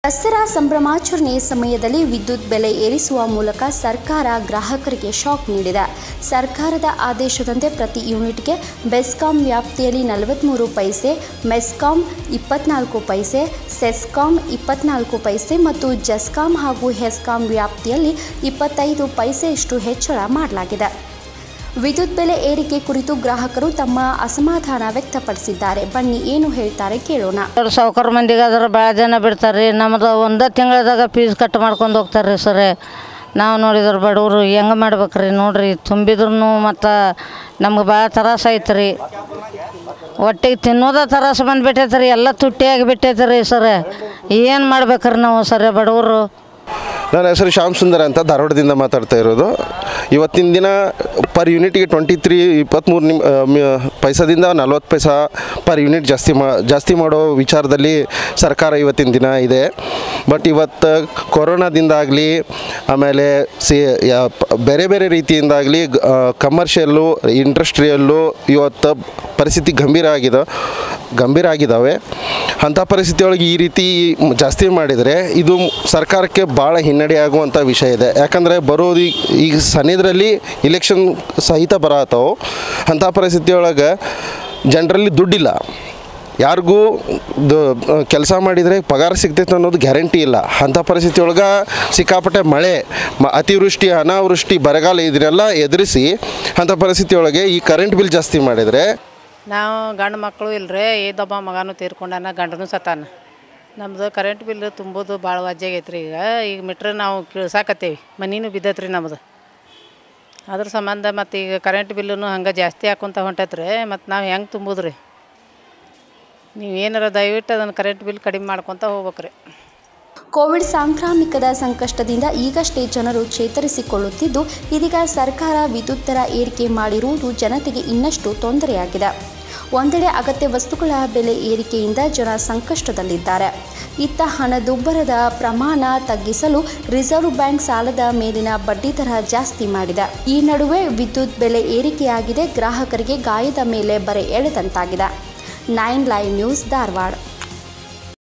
ದಸರಾ ಸಂಭ್ರಮಾಚರಣೆ ಸಮಯದಲ್ಲಿ ವಿದ್ಯುತ್ ಬೆಲೆ ಏರಿಸುವ ಮೂಲಕ ಸರ್ಕಾರ ಗ್ರಾಹಕರಿಗೆ ಶಾಕ್ ನೀಡಿದೆ ಸರ್ಕಾರದ ಆದೇಶದಂತೆ ಪ್ರತಿ ಯೂನಿಟ್ಗೆ ಬೆಸ್ಕಾಂ ವ್ಯಾಪ್ತಿಯಲ್ಲಿ ನಲವತ್ತ್ಮೂರು ಪೈಸೆ ಮೆಸ್ಕಾಂ ಇಪ್ಪತ್ನಾಲ್ಕು ಪೈಸೆ ಸೆಸ್ಕಾಂ ಇಪ್ಪತ್ನಾಲ್ಕು ಪೈಸೆ ಮತ್ತು ಜಸ್ಕಾಂ ಹಾಗೂ ಹೆಸ್ಕಾಂ ವ್ಯಾಪ್ತಿಯಲ್ಲಿ ಇಪ್ಪತ್ತೈದು ಪೈಸೆಯಷ್ಟು ಹೆಚ್ಚಳ ಮಾಡಲಾಗಿದೆ ವಿದ್ಯುತ್ ಬೆಲೆ ಏರಿಕೆ ಕುರಿತು ಗ್ರಾಹಕರು ತಮ್ಮ ಅಸಮಾಧಾನ ವ್ಯಕ್ತಪಡಿಸಿದ್ದಾರೆ ಬನ್ನಿ ಏನು ಹೇಳ್ತಾರೆ ಕೇಳೋಣ ಅವ್ರು ಸಾವ್ಕಾರ ಮಂದಿಗೆ ಅದ್ರ ಭಾಳ ಜನ ಬಿಡ್ತಾರೆ ರೀ ನಮ್ದು ಒಂದೇ ತಿಂಗಳದಾಗ ಫೀಸ್ ಕಟ್ ಮಾಡ್ಕೊಂಡು ಹೋಗ್ತಾರೆ ರೀ ಸರ್ ನಾವು ನೋಡಿದ್ರೆ ಬಡವರು ಹೆಂಗೆ ಮಾಡ್ಬೇಕು ರೀ ನೋಡ್ರಿ ತುಂಬಿದ್ರು ಮತ್ತು ನಮ್ಗೆ ಭಾಳ ತ್ರಾಸ ಐತೆ ರೀ ಒಟ್ಟಿಗೆ ತಿನ್ನೋದ ತ್ರಾಸ ಬಂದುಬಿಟ್ಟೈತೆ ರೀ ಎಲ್ಲ ತುಟ್ಟಿಯಾಗಿ ಬಿಟ್ಟೈತೆ ರೀ ಸರ್ ಏನು ಮಾಡ್ಬೇಕ್ರಿ ನಾವು ಸರ್ ಬಡವರು ನನ್ನ ಹೆಸರು ಶ್ಯಾಮ್ ಸುಂದರ್ ಅಂತ ಧಾರವಾಡದಿಂದ ಮಾತಾಡ್ತಾ ಇರೋದು ಇವತ್ತಿನ ದಿನ ಪರ್ ಯೂನಿಟ್ಗೆ ಟ್ವೆಂಟಿ ತ್ರೀ ಇಪ್ಪತ್ತ್ಮೂರು ನಿಮ್ ಆ, ಮ- ಪೈಸಾದಿಂದ ನಲ್ವತ್ತು ಪೈಸಾ ಪರ್ ಯೂನಿಟ್ ಜಾಸ್ತಿ ಮಾ ಜಾಸ್ತಿ ಮಾಡೋ ವಿಚಾರದಲ್ಲಿ ಸರ್ಕಾರ ಇವತ್ತಿನ ದಿನ ಇದೆ ಬಟ್ ಇವತ್ತು ಕೊರೋನಾದಿಂದಾಗಲಿ ಆಮೇಲೆ ಸಿ ಯಾ- ಪ- ಬೇರೆ ಬೇರೆ ರೀತಿಯಿಂದಾಗಲಿ ಕಮರ್ಷಿಯಲ್ಲು ಇಂಡಸ್ಟ್ರಿಯಲ್ಲು ಇವತ್ತು ಪರಿಸ್ಥಿತಿ ಗಂಭೀರ ಆಗಿದೆ ಗಂಭೀರ ಆಗಿದ್ದಾವೆ ಅಂಥ ಪರಿಸ್ಥಿತಿ ಒಳಗೆ ಈ ರೀತಿ ಮ್- ಜಾಸ್ತಿ ಮಾಡಿದರೆ ಇದು ಸರ್ಕಾರಕ್ಕೆ ಭಾಳ ಹಿನ್ನಡೆ ಆಗುವಂಥ ವಿಷಯ ಇದೆ ಯಾಕಂದರೆ ಬರೋದು ಈಗ ಈಗ ಸನಿದ್ರಲ್ಲಿ ಇಲೆಕ್ಷನ್ ಸಹಿತ ಬರತ್ತವು ಅಂಥ ಪರಿಸ್ಥಿತಿ ಒಳಗೆ ಜನರಲ್ಲಿ ದುಡ್ಡಿಲ್ಲ ಯಾರಿಗೂ ಕೆಲಸ ಮಾಡಿದರೆ ಪಗಾರ ಸಿಗ್ತೈತೆ ಅನ್ನೋದು ಗ್ಯಾರಂಟಿ ಇಲ್ಲ ಅಂಥ ಪರಿಸ್ಥಿತಿ ಒಳಗೆ ಸಿಕ್ಕಾಪಟ್ಟೆ ಮಳೆ ಮ ಅತಿವೃಷ್ಟಿ ಅನಾವೃಷ್ಟಿ ಬರಗಾಲ ಇದನ್ನೆಲ್ಲ ಎದುರಿಸಿ ಅಂಥ ಪರಿಸ್ಥಿತಿ ಒಳಗೆ ಈ ಕರೆಂಟ್ ಬಿಲ್ ಜಾಸ್ತಿ ಮಾಡಿದರೆ ನಾವು ಗಂಡು ಮಕ್ಕಳು ಇಲ್ಲರೆ ಏದೊಬ್ಬ ಮಗನೂ ತೀರ್ಕೊಂಡಾನ ಗಂಡನೂ ಸತ್ತಾನ ನಮ್ದು ಕರೆಂಟ್ ಬಿಲ್ ತುಂಬೋದು ಭಾಳ ವಜ್ಜಾಗೈತೆ ರೀ ಈಗ ಈಗ ಮಿಟ್ರೆ ನಾವು ಕಿಳ್ಸಾಕತ್ತೇವಿ ಮನಿನೂ ಬಿದ್ದೈತೆ ರೀ ನಮ್ದು ಅದ್ರ ಸಂಬಂಧ ಮತ್ತು ಈಗ ಕರೆಂಟ್ ಬಿಲ್ಲೂ ಹಂಗೆ ಜಾಸ್ತಿ ಹಾಕೊಂತ ಹೊಂಟೈತ್ರಿ ಮತ್ತು ನಾವು ಹೆಂಗೆ ತುಂಬೋದು ರೀ ನೀವು ಏನಾರ ದಯವಿಟ್ಟು ಅದನ್ನು ಕರೆಂಟ್ ಬಿಲ್ ಕಡಿಮೆ ಮಾಡ್ಕೊತ ಹೋಗ್ಬೇಕ್ರಿ ಕೋವಿಡ್ ಸಾಂಕ್ರಾಮಿಕದ ಸಂಕಷ್ಟದಿಂದ ಈಗಷ್ಟೇ ಜನರು ಚೇತರಿಸಿಕೊಳ್ಳುತ್ತಿದ್ದು ಇದೀಗ ಸರ್ಕಾರ ವಿದ್ಯುತ್ ದರ ಏರಿಕೆ ಮಾಡಿರುವುದು ಜನತೆಗೆ ಇನ್ನಷ್ಟು ತೊಂದರೆಯಾಗಿದೆ ಒಂದೆಡೆ ಅಗತ್ಯ ವಸ್ತುಗಳ ಬೆಲೆ ಏರಿಕೆಯಿಂದ ಜನ ಸಂಕಷ್ಟದಲ್ಲಿದ್ದಾರೆ ಇತ್ತ ಹಣದುಬ್ಬರದ ಪ್ರಮಾಣ ತಗ್ಗಿಸಲು ರಿಸರ್ವ್ ಬ್ಯಾಂಕ್ ಸಾಲದ ಮೇಲಿನ ಬಡ್ಡಿದರ ಜಾಸ್ತಿ ಮಾಡಿದೆ ಈ ನಡುವೆ ವಿದ್ಯುತ್ ಬೆಲೆ ಏರಿಕೆಯಾಗಿದೆ ಗ್ರಾಹಕರಿಗೆ ಗಾಯದ ಮೇಲೆ ಬರೆ ಎಳೆದಂತಾಗಿದೆ ನೈನ್ ಲೈವ್ ನ್ಯೂಸ್ ಧಾರವಾಡ